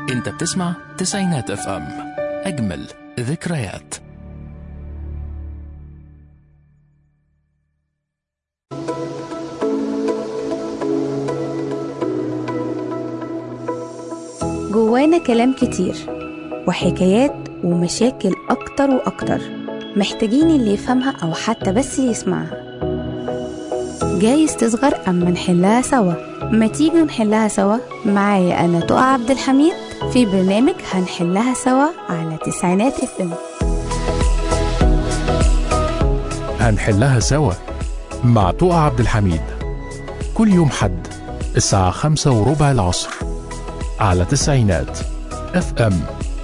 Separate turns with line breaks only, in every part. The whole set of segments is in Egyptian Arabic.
انت بتسمع تسعينات اف ام اجمل ذكريات
جوانا كلام كتير وحكايات ومشاكل أكتر وأكتر محتاجين اللي يفهمها أو حتى بس يسمعها جايز تصغر أما نحلها سوا ما تيجوا نحلها سوا معايا أنا تقى عبد الحميد في برنامج هنحلها سوا على تسعينات اف ام
هنحلها سوا مع طوق عبد الحميد كل يوم حد الساعة خمسة وربع العصر على تسعينات اف ام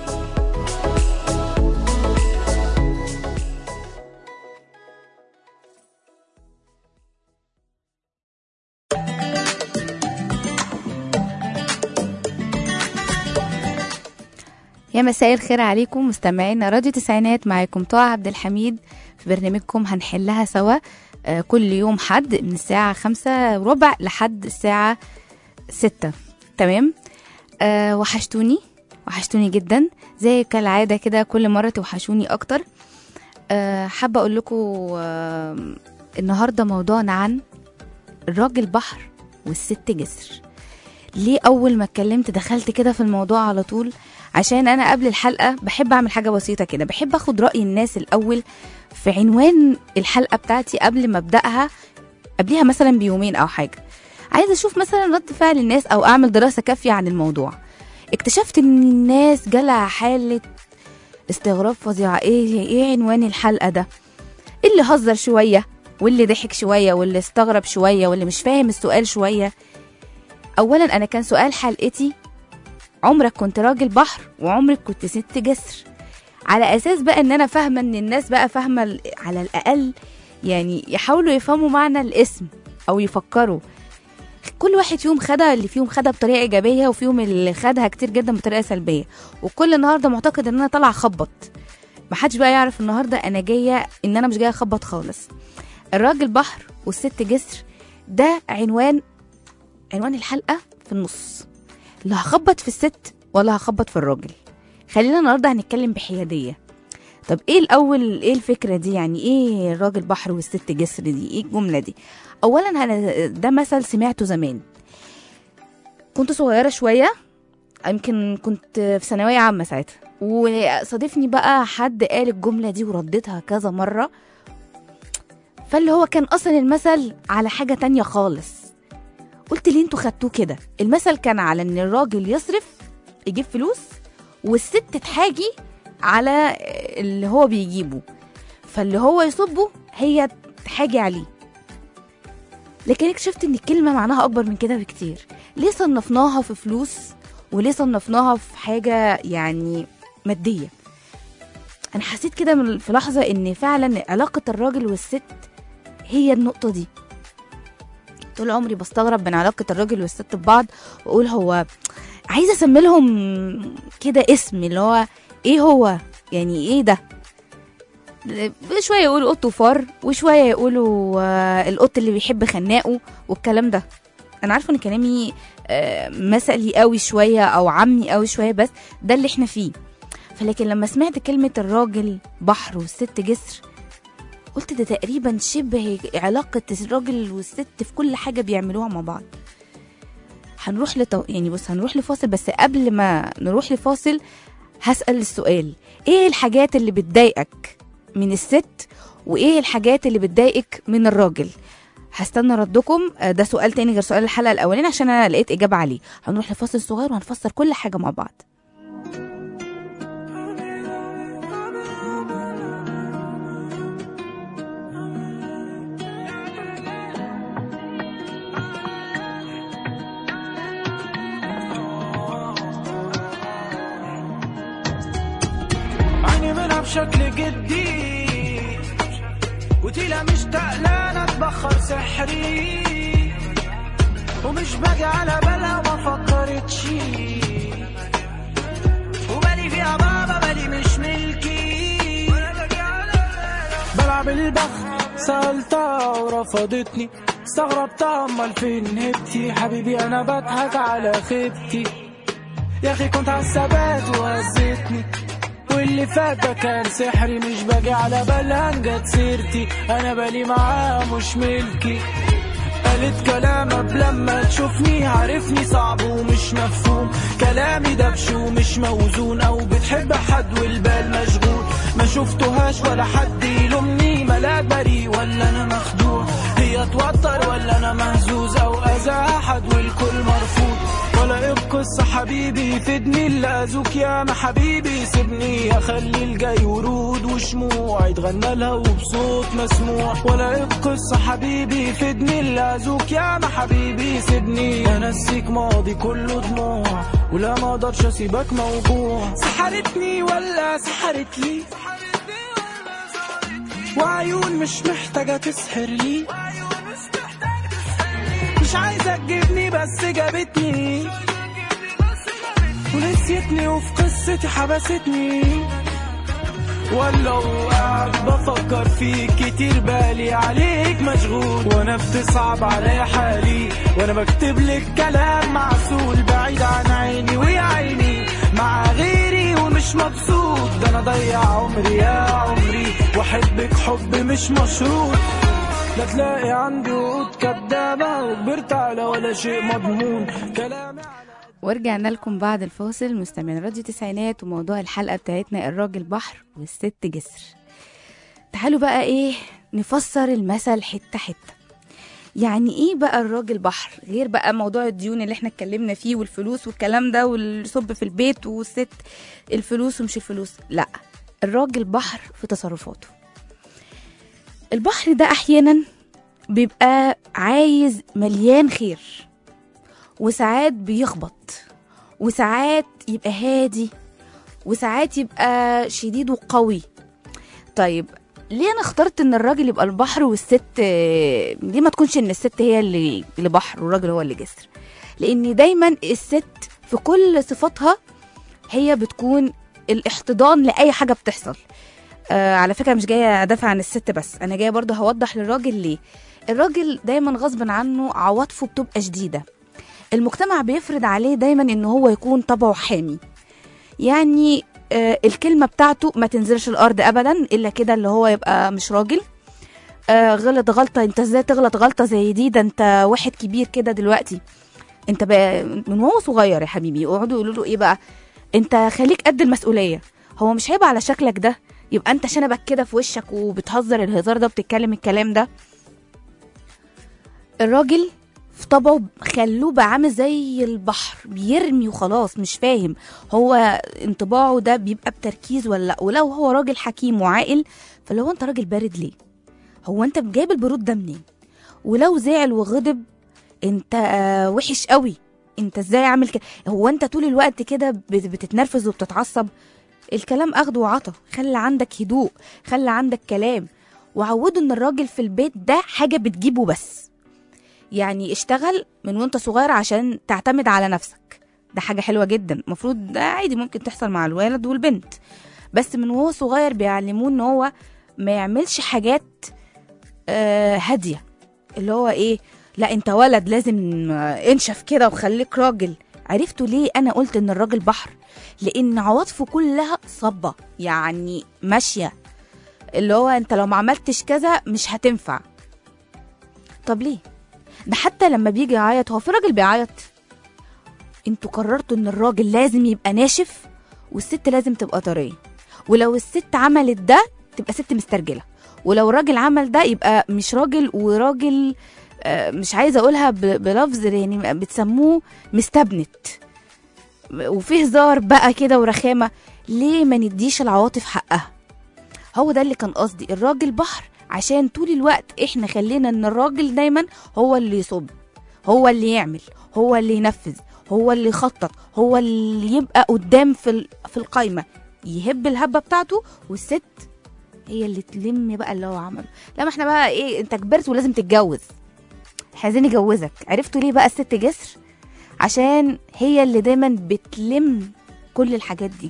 يا مساء الخير عليكم مستمعينا راديو تسعينات معاكم طه عبد الحميد في برنامجكم هنحلها سوا آه، كل يوم حد من الساعة خمسة وربع لحد الساعة ستة تمام أه وحشتوني وحشتوني جدا زي كالعادة كده كل مرة توحشوني أكتر أه حابة أقول لكم أه النهاردة موضوعنا عن الراجل بحر والست جسر ليه أول ما اتكلمت دخلت كده في الموضوع على طول عشان أنا قبل الحلقة بحب أعمل حاجة بسيطة كده بحب أخد رأي الناس الأول في عنوان الحلقة بتاعتي قبل ما أبدأها قبليها مثلا بيومين أو حاجة عايزة أشوف مثلا رد فعل الناس أو أعمل دراسة كافية عن الموضوع اكتشفت إن الناس جالها حالة استغراب فظيعة إيه إيه عنوان الحلقة ده اللي هزر شوية واللي ضحك شوية واللي استغرب شوية واللي مش فاهم السؤال شوية أولا أنا كان سؤال حلقتي عمرك كنت راجل بحر وعمرك كنت ست جسر على اساس بقى ان انا فاهمه ان الناس بقى فاهمه ال- على الاقل يعني يحاولوا يفهموا معنى الاسم او يفكروا كل واحد فيهم خدها اللي فيهم خدها بطريقه ايجابيه وفيهم اللي خدها كتير جدا بطريقه سلبيه وكل النهارده معتقد ان انا طالعه اخبط محدش بقى يعرف النهارده انا جايه ان انا مش جايه اخبط خالص الراجل بحر والست جسر ده عنوان عنوان الحلقه في النص لا هخبط في الست ولا هخبط في الراجل خلينا النهارده هنتكلم بحياديه طب ايه الاول ايه الفكره دي يعني ايه الراجل بحر والست جسر دي ايه الجمله دي اولا انا ده مثل سمعته زمان كنت صغيره شويه يمكن كنت في ثانويه عامه ساعتها وصادفني بقى حد قال الجمله دي ورديتها كذا مره فاللي هو كان اصلا المثل على حاجه تانية خالص قلت ليه انتوا خدتوه كده المثل كان على ان الراجل يصرف يجيب فلوس والست تحاجي على اللي هو بيجيبه فاللي هو يصبه هي تحاجي عليه لكن اكتشفت ان الكلمة معناها اكبر من كده بكتير ليه صنفناها في فلوس وليه صنفناها في حاجة يعني مادية انا حسيت كده من- في لحظة ان فعلا علاقة الراجل والست هي النقطة دي طول عمري بستغرب من علاقة الراجل والست ببعض واقول هو عايزة اسمي لهم كده اسم اللي هو ايه هو يعني ايه ده شوية يقولوا قط وفار وشوية يقولوا آه، القط اللي بيحب خناقه والكلام ده انا عارفة ان كلامي آه، مثلي قوي شوية او عمي قوي شوية بس ده اللي احنا فيه فلكن لما سمعت كلمة الراجل بحر والست جسر قلت ده تقريبا شبه علاقة الراجل والست في كل حاجة بيعملوها مع بعض هنروح لتو... يعني بص هنروح لفاصل بس قبل ما نروح لفاصل هسأل السؤال ايه الحاجات اللي بتضايقك من الست وايه الحاجات اللي بتضايقك من الراجل هستنى ردكم آه، ده سؤال تاني غير سؤال الحلقة الأولانية عشان أنا لقيت إجابة عليه هنروح لفاصل صغير وهنفسر كل حاجة مع بعض
عيني منها بشكل جدي وتيلا مشتاق لا اتبخر سحري ومش باجي على بالها وما فكرتش وبالي فيها بابا بالي مش ملكي بلعب البخت سألتها ورفضتني استغربت امال فين هبتي حبيبي انا بضحك على خيبتي يا اخي كنت عالثبات وهزتني واللي فات ده كان سحري مش باجي على بالها جت سيرتي انا بالي معاها مش ملكي قالت كلام قبل لما تشوفني عارفني صعب ومش مفهوم كلامي دبش ومش موزون او بتحب حد والبال مشغول ما شفتهاش ولا حد يلومني ملاك بريء ولا انا مخدوع هي توتر ولا انا مهزوز او اذى احد والكل مرفوض ولا ايه القصة حبيبي فدني اللي اذوك يا ما حبيبي سيبني اخلي الجاي ورود وشموع يتغنى لها وبصوت مسموع ولا ايه القصة حبيبي فدني اللي اذوك يا ما حبيبي سيبني انسيك ماضي كله دموع ولا ما اقدرش اسيبك موجوع سحرتني ولا سحرت لي وعيون مش محتاجة تسحر لي مش عايزة تجيبني بس جابتني ونسيتني وفي قصتي حبستني ولا وقعد بفكر فيك كتير بالي عليك مشغول وانا بتصعب عليا حالي وانا بكتب لك كلام معسول بعيد عن عيني ويا عيني مع غيري ومش مبسوط ده انا ضيع عمري يا عمري واحبك حب مش مشروط لا تلاقي عندي وقود كدابة وكبرت على ولا شيء مضمون كلامي
ورجعنا لكم بعد الفاصل مستمعين راديو تسعينات وموضوع الحلقة بتاعتنا الراجل بحر والست جسر تعالوا بقى ايه نفسر المثل حتة حتة يعني ايه بقى الراجل بحر غير بقى موضوع الديون اللي احنا اتكلمنا فيه والفلوس والكلام ده والصب في البيت والست الفلوس ومش الفلوس لا الراجل بحر في تصرفاته البحر ده احيانا بيبقى عايز مليان خير وساعات بيخبط وساعات يبقى هادي وساعات يبقى شديد وقوي طيب ليه انا اخترت ان الراجل يبقى البحر والست ليه ما تكونش ان الست هي اللي اللي بحر والراجل هو اللي جسر لان دايما الست في كل صفاتها هي بتكون الاحتضان لاي حاجه بتحصل آه على فكره مش جايه ادافع عن الست بس انا جايه برضه هوضح للراجل ليه الراجل دايما غصب عنه عواطفه بتبقى شديده المجتمع بيفرض عليه دايما ان هو يكون طبعه حامي يعني آه الكلمه بتاعته ما تنزلش الارض ابدا الا كده اللي هو يبقى مش راجل آه غلط غلطه انت ازاي تغلط غلطه زي دي ده انت واحد كبير كده دلوقتي انت بقى من وهو صغير يا حبيبي يقعدوا يقولوا له ايه بقى انت خليك قد المسؤوليه هو مش هيبقى على شكلك ده يبقى انت شنبك كده في وشك وبتهزر الهزار ده وبتتكلم الكلام ده الراجل في طبعه خلوه بقى عامل زي البحر بيرمي وخلاص مش فاهم هو انطباعه ده بيبقى بتركيز ولا لا ولو هو راجل حكيم وعاقل فلو انت راجل بارد ليه هو انت جايب البرود ده منين ولو زعل وغضب انت آه، وحش قوي انت ازاي عامل كده هو انت طول الوقت كده بت- بتتنرفز وبتتعصب الكلام اخده وعطا خلي عندك هدوء خلي عندك كلام وعودوا ان الراجل في البيت ده حاجه بتجيبه بس يعني اشتغل من وانت صغير عشان تعتمد على نفسك ده حاجه حلوه جدا المفروض ده عادي ممكن تحصل مع الولد والبنت بس من وهو صغير بيعلموه ان هو ما يعملش حاجات آه هاديه اللي هو ايه لا انت ولد لازم آه، انشف كده وخليك راجل عرفتوا ليه انا قلت ان الراجل بحر لان عواطفه كلها صبه يعني ماشيه اللي هو انت لو ما عملتش كذا مش هتنفع طب ليه ده حتى لما بيجي يعيط هو في راجل بيعيط انتوا قررتوا ان الراجل لازم يبقى ناشف والست لازم تبقى طريه ولو الست عملت ده تبقى ست مسترجله ولو الراجل عمل ده يبقى مش راجل وراجل آه، مش عايزه اقولها ب- بلفظ يعني بتسموه مستبنت وفي هزار بقى كده ورخامه ليه ما نديش العواطف حقها هو ده اللي كان قصدي الراجل بحر عشان طول الوقت احنا خلينا ان الراجل دايما هو اللي يصب هو اللي يعمل هو اللي ينفذ هو اللي يخطط هو اللي يبقى قدام في ال- في القايمه يهب الهبه بتاعته والست هي اللي تلم بقى اللي هو عمله لا ما احنا بقى ايه انت كبرت ولازم تتجوز إحنا عايزين نجوزك عرفتوا ليه بقى الست جسر عشان هي اللي دايما بتلم كل الحاجات دي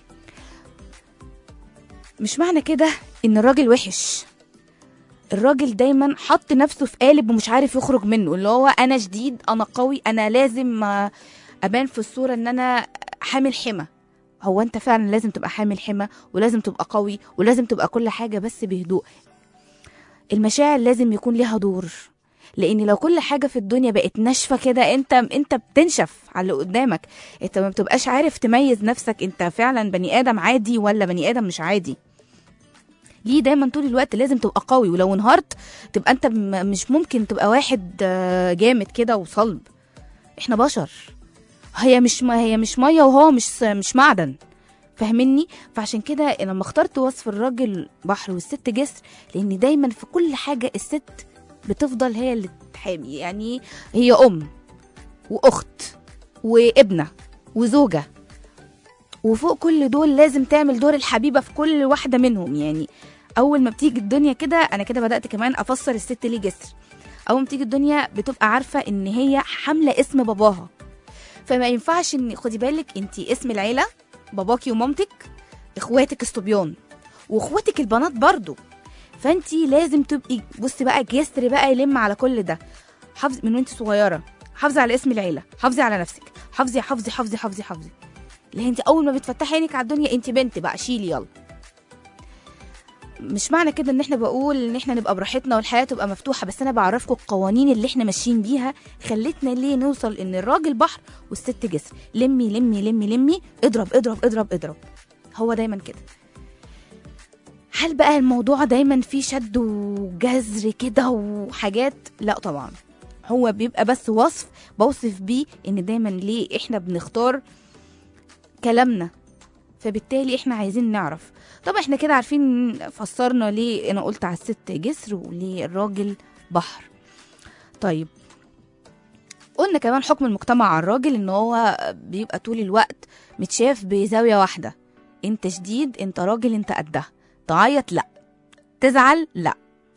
مش معنى كده ان الراجل وحش الراجل دايما حط نفسه في قالب ومش عارف يخرج منه اللي هو انا شديد انا قوي انا لازم آه، ابان في الصوره ان انا حامل حمى هو انت فعلا لازم تبقى حامل حمى ولازم تبقى قوي ولازم تبقى كل حاجه بس بهدوء المشاعر لازم يكون ليها دور لان لو كل حاجه في الدنيا بقت ناشفه كده انت انت بتنشف على اللي قدامك انت ما بتبقاش عارف تميز نفسك انت فعلا بني ادم عادي ولا بني ادم مش عادي ليه دايما طول الوقت لازم تبقى قوي ولو انهارت تبقى انت م- مش ممكن تبقى واحد آه، جامد كده وصلب احنا بشر هي مش ما هي مش ميه وهو مش مش معدن فاهمني فعشان كده لما اخترت وصف الراجل بحر والست جسر لان دايما في كل حاجه الست بتفضل هي اللي تحامي يعني هي ام واخت وابنه وزوجه وفوق كل دول لازم تعمل دور الحبيبه في كل واحده منهم يعني اول ما بتيجي الدنيا كده انا كده بدات كمان افسر الست ليه جسر اول ما بتيجي الدنيا بتبقى عارفه ان هي حامله اسم باباها فما ينفعش ان خدي بالك انت اسم العيله باباكي ومامتك اخواتك الصبيان واخواتك البنات برضو فانت لازم تبقي بصي بقى جسر بقى يلم على كل ده حافظ من وانت صغيره حافظي على اسم العيله حافظي على نفسك حافظي حافظي حافظي حافظي حافظي اللي انت اول ما بتفتحي عينك على الدنيا انت بنت بقى شيلي يلا مش معنى كده ان احنا بقول ان احنا نبقى براحتنا والحياه تبقى مفتوحه بس انا بعرفكم القوانين اللي احنا ماشيين بيها خلتنا ليه نوصل ان الراجل بحر والست جسر لمي لمي لمي لمي اضرب اضرب اضرب اضرب هو دايما كده هل بقى الموضوع دايما فيه شد وجزر كده وحاجات لا طبعا هو بيبقى بس وصف بوصف بيه ان دايما ليه احنا بنختار كلامنا فبالتالي احنا عايزين نعرف طب احنا كده عارفين فسرنا ليه انا قلت على الست جسر وليه الراجل بحر طيب قلنا كمان حكم المجتمع على الراجل ان هو بيبقى طول الوقت متشاف بزاوية واحدة انت شديد انت راجل انت قدها تعيط لا تزعل لا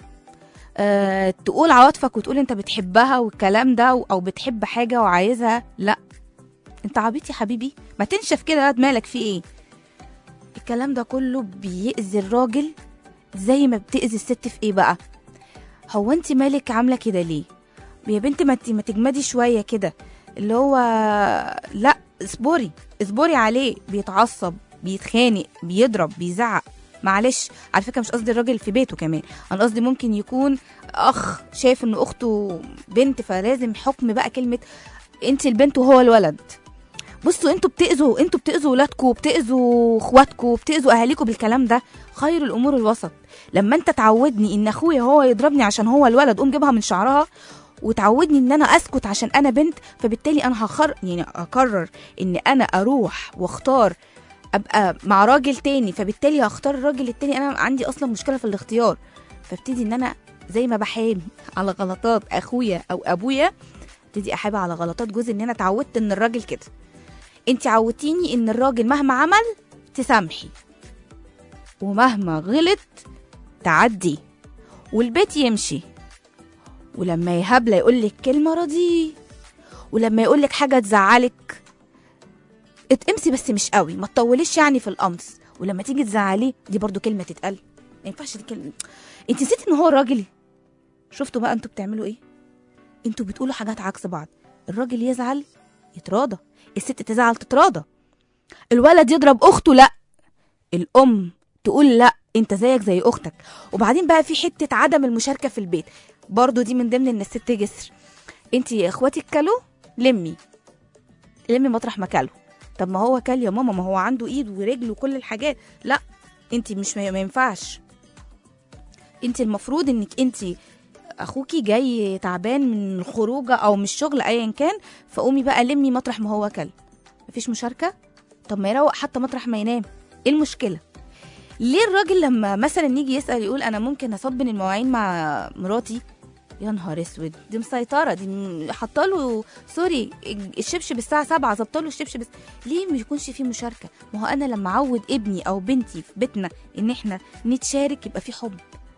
أه تقول عواطفك وتقول انت بتحبها والكلام ده او بتحب حاجة وعايزها لا انت عبيط يا حبيبي ما تنشف كده يا مالك في ايه الكلام ده كله بيأذي الراجل زي ما بتأذي الست في ايه بقى هو انت مالك عامله كده ليه يا بنت ما ت- ما تجمدي شويه كده اللي هو لا اصبري اصبري عليه بيتعصب بيتخانق بيضرب بيزعق معلش على فكره مش قصدي الراجل في بيته كمان انا قصدي ممكن يكون اخ شايف ان اخته بنت فلازم حكم بقى كلمه انت البنت وهو الولد بصوا انتوا بتاذوا انتوا بتاذوا ولادكم وبتاذوا اخواتكم وبتاذوا اهاليكم بالكلام ده خير الامور الوسط لما انت تعودني ان اخويا هو يضربني عشان هو الولد قوم جيبها من شعرها وتعودني ان انا اسكت عشان انا بنت فبالتالي انا هخر يعني اقرر ان انا اروح واختار ابقى مع راجل تاني فبالتالي هختار الراجل التاني انا عندي اصلا مشكله في الاختيار فابتدي ان انا زي ما بحامي على غلطات اخويا او ابويا ابتدي احابي على غلطات جوزي ان انا اتعودت ان الراجل كده انت عودتيني ان الراجل مهما عمل تسامحي ومهما غلط تعدي والبيت يمشي ولما يهبلة يقول لك كلمة رضيه ولما يقول لك حاجة تزعلك اتقمسي بس مش قوي ما تطوليش يعني في القمص ولما تيجي تزعليه دي برضو كلمة تتقال ما ينفعش دي كلمة انت نسيتي ان هو راجل شفتوا بقى انتوا بتعملوا ايه انتوا بتقولوا حاجات عكس بعض الراجل يزعل يتراضى الست تزعل تتراضى الولد يضرب اخته لا الام تقول لا انت زيك زي اختك وبعدين بقى في حته عدم المشاركه في البيت برضو دي من ضمن ان الست جسر انت يا اخواتك كلوا لمي لمي مطرح ما كلوا طب ما هو كل يا ماما ما هو عنده ايد ورجل وكل الحاجات لا انت مش ما ما ينفعش انت المفروض انك انت اخوكي جاي تعبان من الخروجه او من الشغل ايا كان فقومي بقى لمي مطرح ما هو كل مفيش مشاركه طب ما يروق حتى مطرح ما ينام ايه المشكله ليه الراجل لما مثلا يجي يسال يقول انا ممكن اصبن المواعين مع مراتي يا نهار اسود دي مسيطره دي م- حاطه سوري الشبشب الساعه 7 ظبطه له الشبشب الس- ليه ما يكونش في مشاركه ما هو انا لما اعود ابني او بنتي في بيتنا ان احنا نتشارك يبقى في حب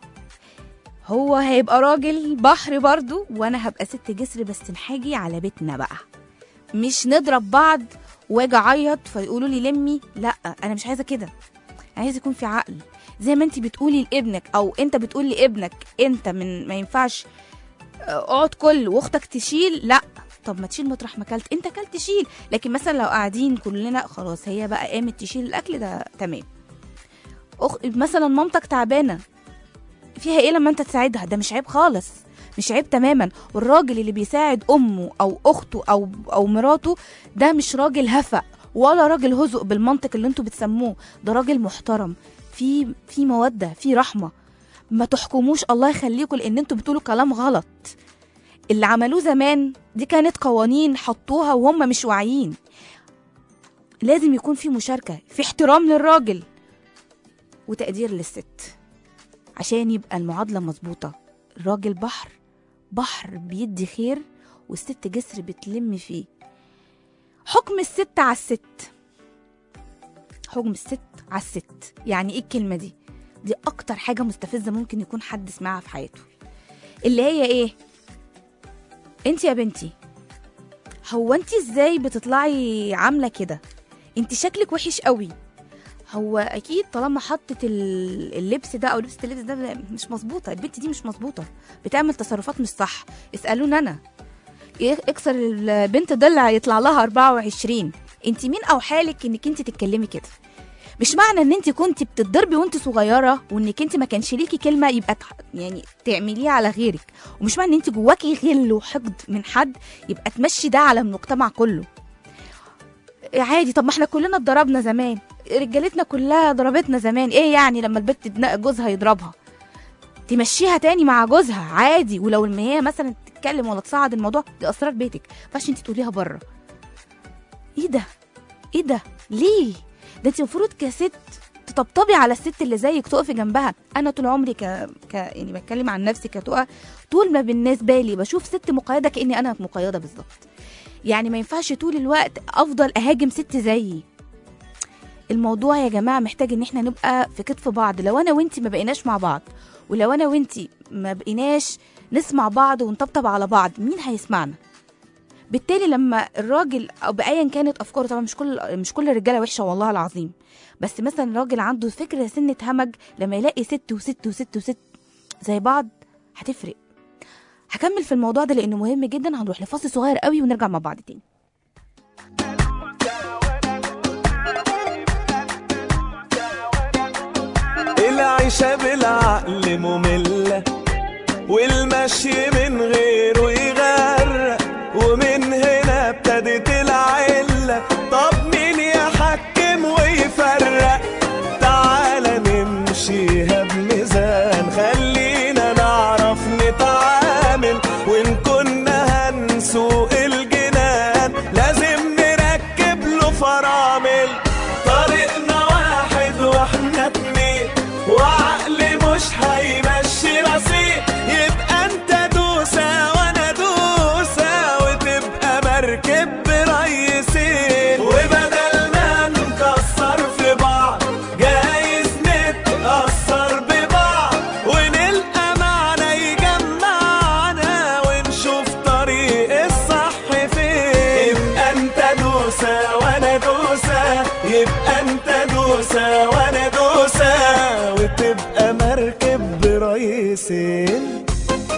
هو هيبقى راجل بحر برضو وانا هبقى ست جسر بس نحاجي على بيتنا بقى مش نضرب بعض واجي اعيط فيقولوا لي لمي لا انا مش عايزه كده عايز يكون في عقل زي ما انت بتقولي لابنك او انت بتقول لابنك انت من ما ينفعش آه، اقعد كل واختك تشيل لا طب ما تشيل مطرح ما اكلت انت اكلت شيل لكن مثلا لو قاعدين كلنا خلاص هي بقى قامت تشيل الاكل ده تمام أخ... مثلا مامتك تعبانه فيها ايه لما انت تساعدها ده مش عيب خالص مش عيب تماما والراجل اللي بيساعد امه او اخته او او مراته ده مش راجل هفق ولا راجل هزق بالمنطق اللي انتوا بتسموه ده راجل محترم في في موده في رحمه ما تحكموش الله يخليكم لان انتوا بتقولوا كلام غلط اللي عملوه زمان دي كانت قوانين حطوها وهم مش واعيين لازم يكون في مشاركه في احترام للراجل وتقدير للست عشان يبقى المعادله مظبوطه الراجل بحر بحر بيدي خير والست جسر بتلم فيه حكم الست على الست حكم الست على الست يعني ايه الكلمه دي دي اكتر حاجه مستفزه ممكن يكون حد سمعها في حياته اللي هي ايه انت يا بنتي هو انت ازاي بتطلعي عامله كده انت شكلك وحش قوي هو اكيد طالما حطت ال- اللبس ده او لبس اللبس ده مش مظبوطه البنت دي مش مظبوطه بتعمل تصرفات مش صح اسالوني انا إيه- اكسر البنت ضلع يطلع لها 24 انت مين او حالك انك انت تتكلمي كده مش معنى ان انت كنت بتتضربي وانت صغيره وانك انت ما كانش ليكي كلمه يبقى تح- يعني تعمليها على غيرك ومش معنى ان انت جواكي غل وحقد من حد يبقى تمشي ده على المجتمع كله عادي طب ما احنا كلنا اتضربنا زمان رجالتنا كلها ضربتنا زمان ايه يعني لما البت تدن- جوزها يضربها تمشيها تاني مع جوزها عادي ولو ان هي مثلا تتكلم ولا تصعد الموضوع دي اسرار بيتك فاش انت تقوليها بره ايه ده ايه ده ليه ده انت المفروض كست تطبطبي على الست اللي زيك تقفي جنبها انا طول عمري ك... ك... يعني بتكلم عن نفسي كتقى طول ما بالنسبه لي بشوف ست مقيده كاني انا مقيده بالظبط يعني ما ينفعش طول الوقت افضل اهاجم ست زيي الموضوع يا جماعه محتاج ان احنا نبقى في كتف بعض لو انا وانتي ما بقيناش مع بعض ولو انا وانتي ما بقيناش نسمع بعض ونطبطب على بعض مين هيسمعنا بالتالي لما الراجل او بايا كانت افكاره طبعا مش كل مش كل الرجاله وحشه والله العظيم بس مثلا راجل عنده فكره سنه همج لما يلاقي ست وست وست وست زي بعض هتفرق هكمل في الموضوع ده لانه مهم جدا هنروح لفاصل صغير قوي ونرجع مع بعض تاني
العيشة بالعقل مملة والمشي من غيره يغرق ومن هنا ابتدت العلة طب مين يحكم ويفرق تعالى نمشيها بميزان خلينا نعرف نتعامل وإن كنا هنسوق الجنان لازم نركب له فرامل طريقنا واحد واحنا اتنين وعقل مش هيمشي رصيد يبقى انت دوسة وانا دوسة وتبقى مركب بريسين وبدل ما نكسر في بعض جايز نتأثر ببعض ونلقى معنى يجمعنا ونشوف طريق الصح فين يبقى انت دوسة وانا دوسة يبقى انت دوسة وانا دوسة وتبقى مركب بريسين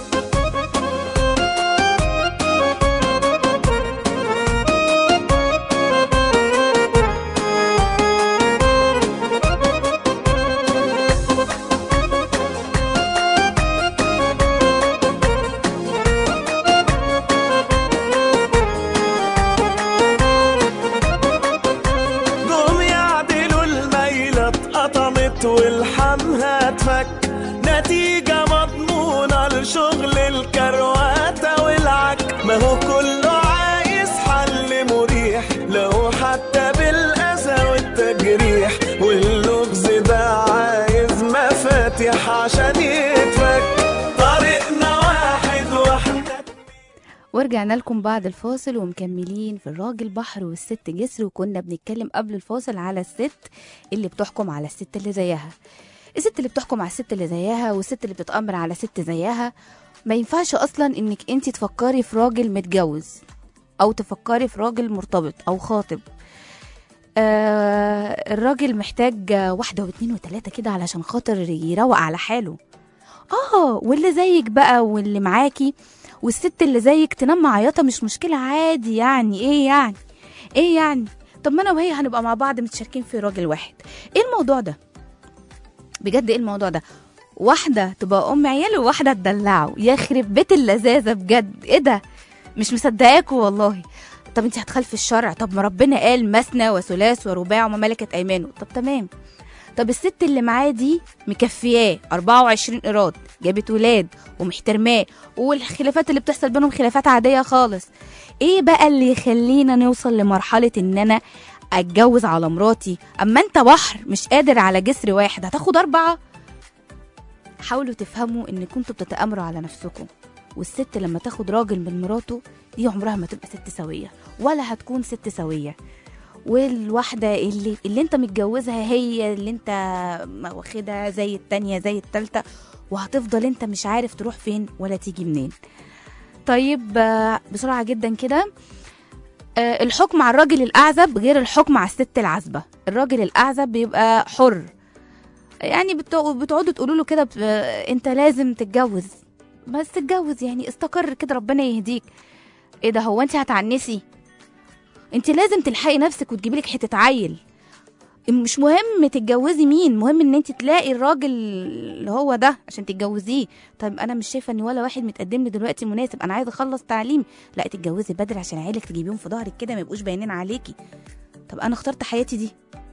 جم يعدلوا الميلة اتقطمت والحمها اتفك نتيجة مضمونة لشغل الكرواتة والعك ما هو كله عايز حل مريح لو حتى بالأذى والتجريح واللغز ده عايز مفاتيح عشان يتفك طريقنا واحد واحنا
ورجعنا لكم بعد الفاصل ومكملين في الراجل بحر والست جسر وكنا بنتكلم قبل الفاصل على الست اللي بتحكم على الست اللي زيها الست اللي بتحكم على الست اللي زيها والست اللي بتتأمر على ست زيها ما ينفعش اصلا انك انت تفكري في راجل متجوز او تفكري في راجل مرتبط او خاطب آه الراجل محتاج واحدة واتنين وتلاتة كده علشان خاطر يروق على حاله اه واللي زيك بقى واللي معاكي والست اللي زيك تنام معيطه مش مشكله عادي يعني ايه يعني ايه يعني طب ما انا وهي هنبقى مع بعض متشاركين في راجل واحد ايه الموضوع ده بجد ايه الموضوع ده واحده تبقى ام عيال وواحده تدلعه يخرب بيت اللذاذه بجد ايه ده مش مصدقاكوا والله طب انت هتخالفي الشرع طب ما ربنا قال مثنى وثلاث ورباع وما ملكت ايمانه طب تمام طب الست اللي معاه دي مكفياه 24 ايراد جابت ولاد ومحترماه والخلافات اللي بتحصل بينهم خلافات عاديه خالص ايه بقى اللي يخلينا نوصل لمرحله ان انا اتجوز على مراتي اما انت بحر مش قادر على جسر واحد هتاخد اربعه حاولوا تفهموا ان كنتوا بتتامروا على نفسكم والست لما تاخد راجل من مراته دي عمرها ما تبقى ست سويه ولا هتكون ست سويه والواحدة اللي اللي انت متجوزها هي اللي انت واخدها زي التانية زي التالتة وهتفضل انت مش عارف تروح فين ولا تيجي منين طيب آه، بسرعة جدا كده آه، الحكم على الراجل الأعزب غير الحكم على الست العزبة الراجل الأعزب بيبقى حر يعني بتقعدوا بتقعدوا تقولوا له كده ب- انت لازم تتجوز بس تتجوز يعني استقر كده ربنا يهديك ايه ده هو انت هتعنسي انت لازم تلحقي نفسك وتجيبي لك حته عيل مش مهم تتجوزي مين مهم ان انت تلاقي الراجل اللي هو ده عشان تتجوزيه طيب انا مش شايفه ان ولا واحد متقدم لي دلوقتي مناسب انا عايزه اخلص تعليم لا تتجوزي بدري عشان عيالك تجيبيهم في ظهرك كده ما يبقوش باينين عليكي طب انا اخترت حياتي دي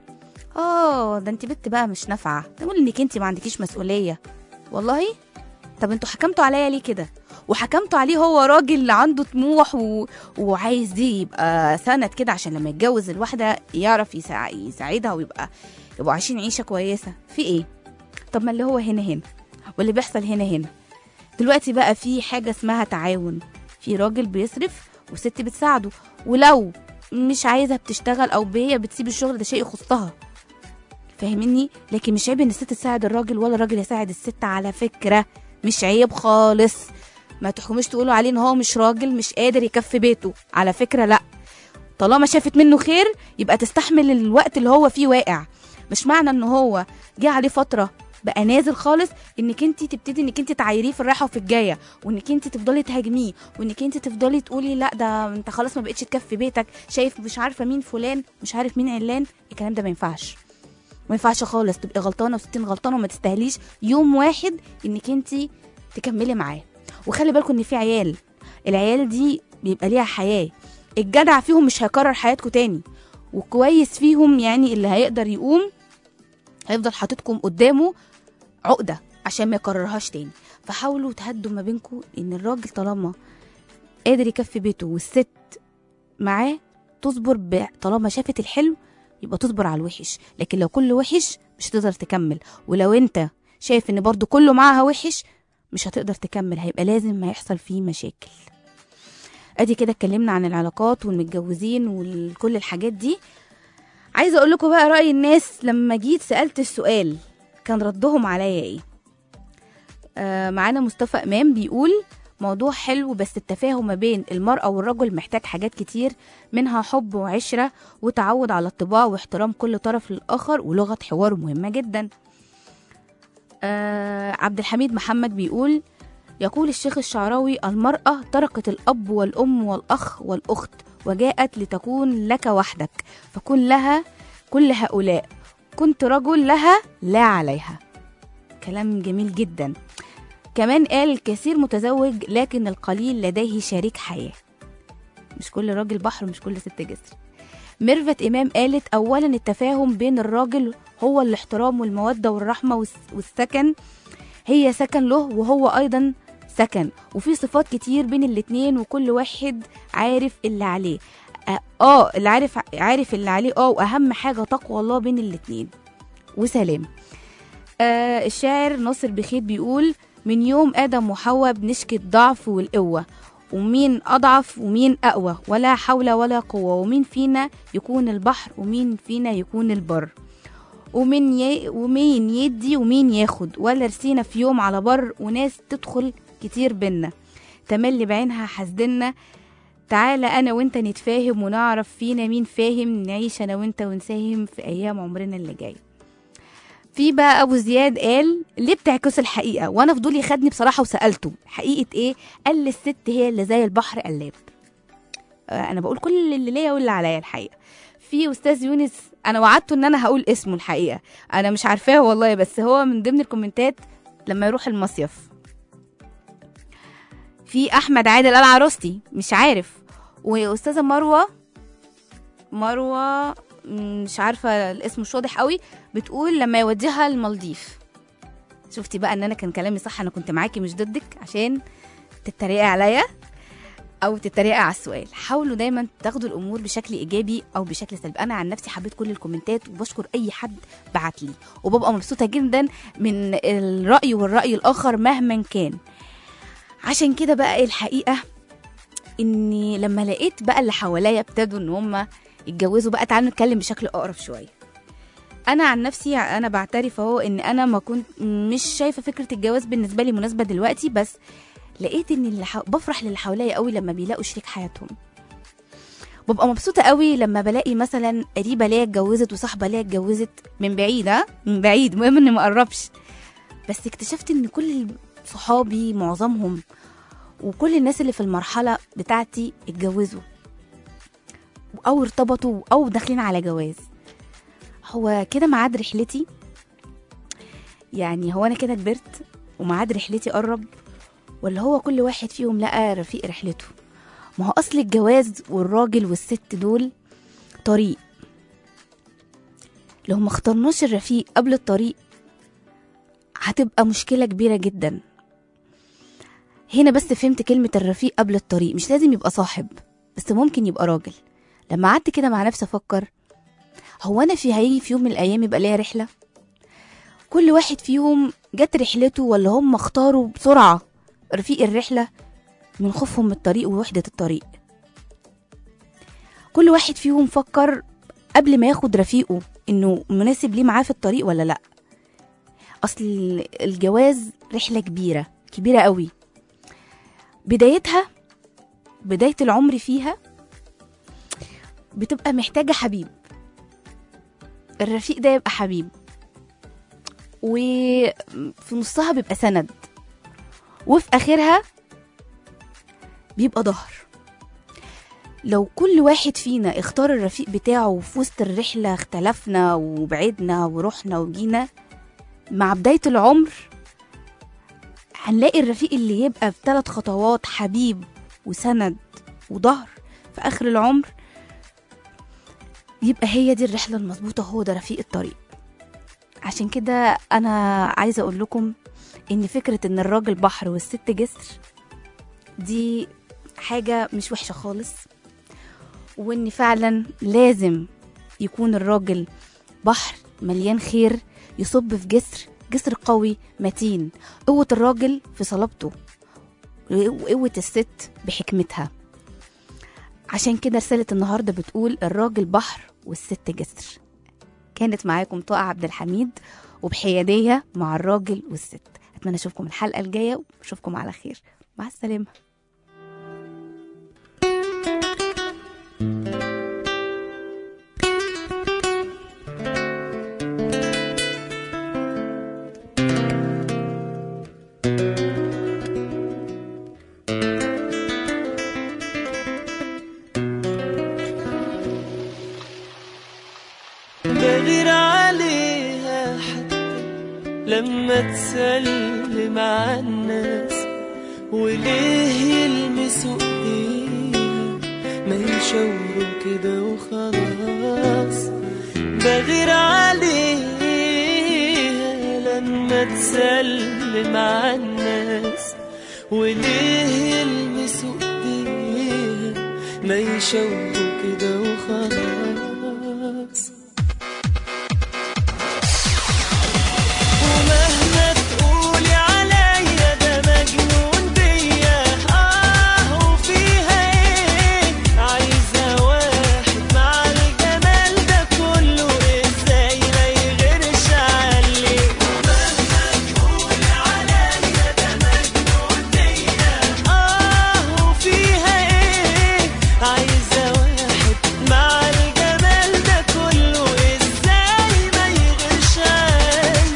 اه ده انت بنت بقى مش نافعه تقول انك انت ما عندكيش مسؤوليه والله طب انتوا حكمتوا عليا ليه كده وحكمتوا عليه هو راجل عنده طموح و... وعايز دي يبقى سند كده عشان لما يتجوز الواحده يعرف يساع... يساعدها ويبقى يبقوا عايشين عيشه كويسه في ايه طب ما اللي هو هنا هنا واللي بيحصل هنا هنا دلوقتي بقى في حاجه اسمها تعاون في راجل بيصرف وست بتساعده ولو مش عايزه بتشتغل او هي بتسيب الشغل ده شيء يخصها فاهمني لكن مش عيب ان الست تساعد الراجل ولا الراجل يساعد الست على فكره مش عيب خالص ما تحكموش تقولوا عليه ان هو مش راجل مش قادر يكفي بيته على فكره لا طالما شافت منه خير يبقى تستحمل الوقت اللي هو فيه واقع مش معنى ان هو جه عليه فتره بقى نازل خالص انك انت تبتدي انك انت تعايريه في الرايحه وفي الجايه وانك انت تفضلي تهاجميه وانك انت تفضلي تقولي لا ده انت خلاص ما بقتش تكفي بيتك شايف مش عارفه مين فلان مش عارف مين علان الكلام ده ما ينفعش ما ينفعش خالص تبقي غلطانه وستين غلطانه وما تستاهليش يوم واحد انك انت تكملي معاه وخلي بالكم ان في عيال العيال دي بيبقى ليها حياه الجدع فيهم مش هيكرر حياتكم تاني وكويس فيهم يعني اللي هيقدر يقوم هيفضل حاططكم قدامه عقده عشان ما يكررهاش تاني فحاولوا تهدوا ما بينكم ان الراجل طالما قادر يكفي بيته والست معاه تصبر ب- طالما شافت الحلو يبقى تصبر على الوحش لكن لو كله وحش مش هتقدر تكمل ولو انت شايف ان برضو كله معاها وحش مش هتقدر تكمل هيبقى لازم هيحصل فيه مشاكل ادي كده اتكلمنا عن العلاقات والمتجوزين وكل الحاجات دي عايزه اقول لكم بقى راي الناس لما جيت سالت السؤال كان ردهم عليا ايه آه معانا مصطفى امام بيقول موضوع حلو بس التفاهم ما بين المرأة والرجل محتاج حاجات كتير منها حب وعشرة وتعود على الطباع واحترام كل طرف للآخر ولغة حوار مهمة جدا آه عبد الحميد محمد بيقول يقول الشيخ الشعراوي المرأة تركت الأب والأم والأخ والأخت وجاءت لتكون لك وحدك فكن لها كل هؤلاء كنت رجل لها لا عليها كلام جميل جدا كمان قال الكثير متزوج لكن القليل لديه شريك حياة مش كل راجل بحر مش كل ست جسر ميرفت إمام قالت أولا التفاهم بين الراجل هو الاحترام والمودة والرحمة والس- والسكن هي سكن له وهو أيضا سكن وفي صفات كتير بين الاتنين وكل واحد عارف اللي عليه اه آه، اللي عارف عارف اللي عليه اه واهم حاجه تقوى الله بين الاتنين وسلام آه الشاعر ناصر بخيت بيقول من يوم ادم وحواء بنشكي الضعف والقوه ومين اضعف ومين اقوى ولا حول ولا قوه ومين فينا يكون البحر ومين فينا يكون البر ومين ي... ومين يدي ومين ياخد ولا رسينا في يوم على بر وناس تدخل كتير بينا تملي بعينها حسدنا تعالى انا وانت نتفاهم ونعرف فينا مين فاهم نعيش انا وانت ونساهم في ايام عمرنا اللي جاي في بقى ابو زياد قال ليه بتعكس الحقيقه وانا فضولي خدني بصراحه وسالته حقيقه ايه قال لي الست هي اللي زي البحر قلاب آه، انا بقول كل اللي ليا واللي عليا الحقيقه في استاذ يونس انا وعدته ان انا هقول اسمه الحقيقه انا مش عارفاه والله بس هو من ضمن الكومنتات لما يروح المصيف في احمد عادل قال عروستي مش عارف واستاذه مروه مروه مش عارفه الاسم مش واضح قوي بتقول لما يوديها المالديف شفتي بقى ان انا كان كلامي صح انا كنت معاكي مش ضدك عشان تتريقي عليا او تتريقي على السؤال حاولوا دايما تاخدوا الامور بشكل ايجابي او بشكل سلبي انا عن نفسي حبيت كل الكومنتات وبشكر اي حد بعت لي وببقى مبسوطه جدا من الراي والراي الاخر مهما كان عشان كده بقى الحقيقه اني لما لقيت بقى اللي حواليا ابتدوا ان هم يتجوزوا بقى تعالوا نتكلم بشكل اقرب شويه انا عن نفسي انا بعترف اهو ان انا ما كنت مش شايفه فكره الجواز بالنسبه لي مناسبه دلوقتي بس لقيت ان اللي حو... بفرح للي حواليا قوي لما بيلاقوا شريك حياتهم ببقى مبسوطه قوي لما بلاقي مثلا قريبه ليا اتجوزت وصاحبه ليا اتجوزت من بعيد ها من بعيد المهم اني ما اقربش بس اكتشفت ان كل صحابي معظمهم وكل الناس اللي في المرحله بتاعتي اتجوزوا او ارتبطوا او داخلين على جواز هو كده ميعاد رحلتي يعني هو انا كده كبرت وميعاد رحلتي قرب ولا هو كل واحد فيهم لقى رفيق رحلته ما هو اصل الجواز والراجل والست دول طريق لو ما اخترناش الرفيق قبل الطريق هتبقى مشكلة كبيرة جدا هنا بس فهمت كلمة الرفيق قبل الطريق مش لازم يبقى صاحب بس ممكن يبقى راجل لما قعدت كده مع نفسي افكر هو انا في هيجي في يوم من الايام يبقى ليا رحله كل واحد فيهم جت رحلته ولا هم اختاروا بسرعه رفيق الرحله من خوفهم من الطريق ووحده الطريق كل واحد فيهم فكر قبل ما ياخد رفيقه انه مناسب ليه معاه في الطريق ولا لا اصل الجواز رحله كبيره كبيره قوي بدايتها بدايه العمر فيها بتبقى محتاجة حبيب الرفيق ده يبقى حبيب وفي نصها بيبقى سند وفي آخرها بيبقى ظهر لو كل واحد فينا اختار الرفيق بتاعه وفي وسط الرحلة اختلفنا وبعدنا ورحنا وجينا مع بداية العمر هنلاقي الرفيق اللي يبقى بثلاث خطوات حبيب وسند وظهر في آخر العمر يبقى هي دي الرحلة المظبوطة هو ده رفيق الطريق عشان كده أنا عايزة أقول لكم إن فكرة إن الراجل بحر والست جسر دي حاجة مش وحشة خالص وإن فعلا لازم يكون الراجل بحر مليان خير يصب في جسر جسر قوي متين قوة الراجل في صلابته وقوة الست بحكمتها عشان كده رسالة النهاردة بتقول الراجل بحر والست جسر كانت معاكم طاقة عبد الحميد وبحيادية مع الراجل والست أتمنى أشوفكم الحلقة الجاية وأشوفكم على خير مع السلامة
بغير عليها حتى لما تسلم على الناس وليه يلمسوا ايديها ما يشاوروا كده وخلاص بغير عليها لما تسلم على الناس وليه يلمسوا ايديها ما يشاوروا كده وخلاص ومهما تقولي عليا ده مجنون بيا اه وفيها ايه عايزة واحد مع الجمال ده كله ازاي ما يغيرش عليه ومهما تقولي عليا ده مجنون بيا اه وفيها ايه عايزة واحد مع الجمال ده كله ازاي ما يغيرش عليه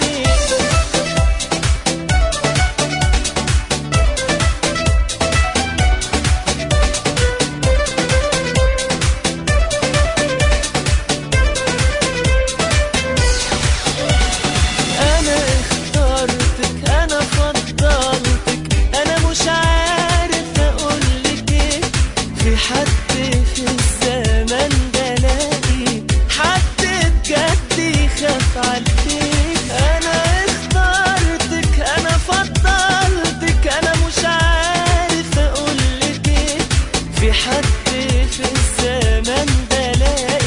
حد في الزمن ده لاقي حد بجد يخاف عليك انا اخترتك انا فضلتك انا مش عارف اقولك ايه في حد في الزمن ده لاقي